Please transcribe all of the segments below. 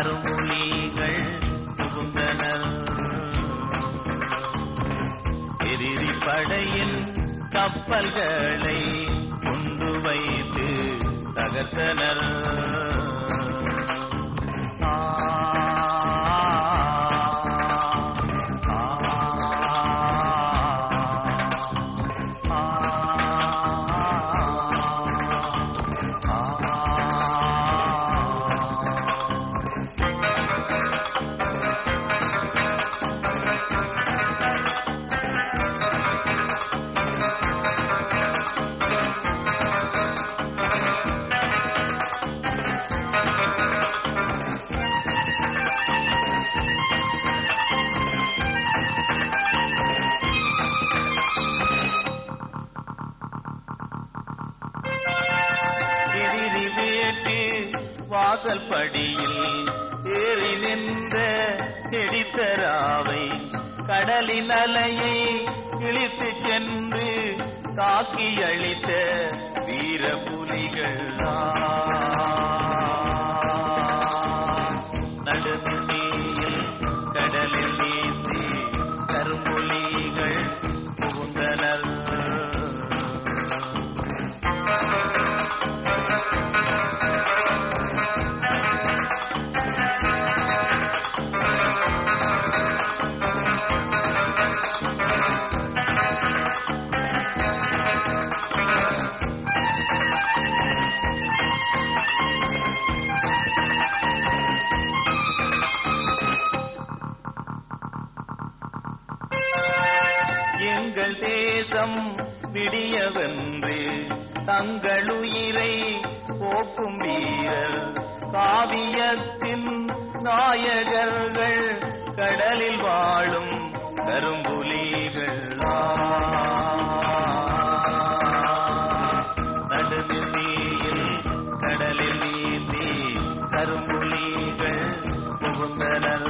கரும்புலிகள் புகுந்தனர் எதிரி படையின் கப்பல்களை கொண்டு வைத்து தகர்த்தனர் ஆ, ஆ, ஆ. எதிரி வேட்டு வாசல் படியில் ஏறி நின்ற செடித்தராவை கடலின் அலையை இழித்து சென்று தாக்கி அழித்த வீர புலிகள் நடுநீயில் கடலில் நீந்தி கரும்புலிகள் புகுந்தனர் எங்கள் தேசம் விடியவென்று தங்களுயிரை போக்கும் வீரர் காவியத்தின் நாயகர்கள் கடலில் வாழும் கரும்புலிகள் நடுநீயில் கடலில் நீந்தி கரும்புலிகள் புகுந்தனர்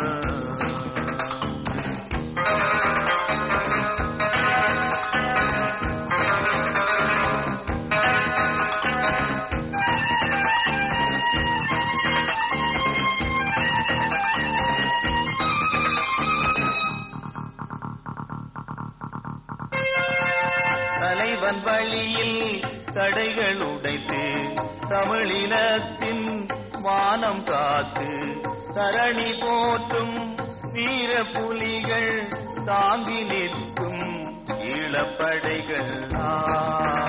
தலைவன் வழியில் தடைகள் உடைத்து தமிழினத்தின் மானம் காத்து தரணி போற்றும் வீர புலிகள் தாங்கி நிற்கும் ஈழப்படைகள் ஆ